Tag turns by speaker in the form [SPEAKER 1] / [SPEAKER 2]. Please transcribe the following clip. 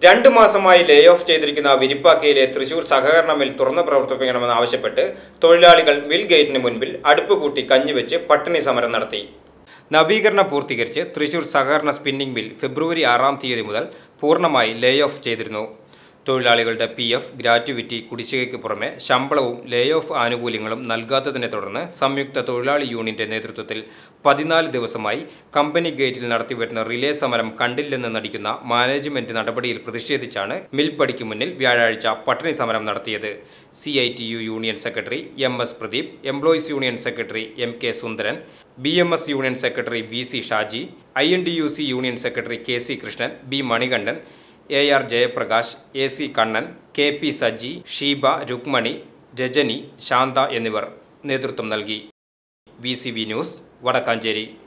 [SPEAKER 1] രണ്ടു മാസമായി ലേ ഓഫ് ചെയ്തിരിക്കുന്ന വിരിപ്പാക്കയിലെ തൃശൂർ സഹകരണ മിൽ തുറന്നു പ്രവർത്തിപ്പിക്കണമെന്ന് ആവശ്യപ്പെട്ട് തൊഴിലാളികൾ മിൽ ഗേറ്റിന് മുൻപിൽ അടുപ്പ് കൂട്ടി കഞ്ഞിവെച്ച് പട്ടിണി സമരം നടത്തി നവീകരണം പൂർത്തീകരിച്ച് തൃശൂർ സഹകരണ സ്പിന്നിംഗ് മിൽ ഫെബ്രുവരി ആറാം തീയതി മുതൽ പൂർണ്ണമായി ലേ ഓഫ് ചെയ്തിരുന്നു തൊഴിലാളികളുടെ പി എഫ് ഗ്രാറ്റുവിറ്റി കുടിശ്ശികയ്ക്ക് പുറമെ ശമ്പളവും ലേ ഓഫ് ആനുകൂല്യങ്ങളും നൽകാത്തതിനെ തുടർന്ന് സംയുക്ത തൊഴിലാളി യൂണിയന്റെ നേതൃത്വത്തിൽ പതിനാല് ദിവസമായി കമ്പനി ഗേറ്റിൽ നടത്തിവരുന്ന റിലേ സമരം കണ്ടില്ലെന്ന് നടിക്കുന്ന മാനേജ്മെന്റ് നടപടിയിൽ പ്രതിഷേധിച്ചാണ് മിൽ പടിക്ക് മുന്നിൽ വ്യാഴാഴ്ച പട്ടിണി സമരം നടത്തിയത് C I T U union secretary M S Pradeep employees union secretary M K Sundaran B M S union secretary V C Shaji I N D U C union secretary K C Krishnan B Manikandan A R Jayaprakash A C Kannan K P Saji Sheeba Rukmani Rajani Shantha എന്നിവർ നേതൃത്വം നൽകി V C V news Vadakkanchery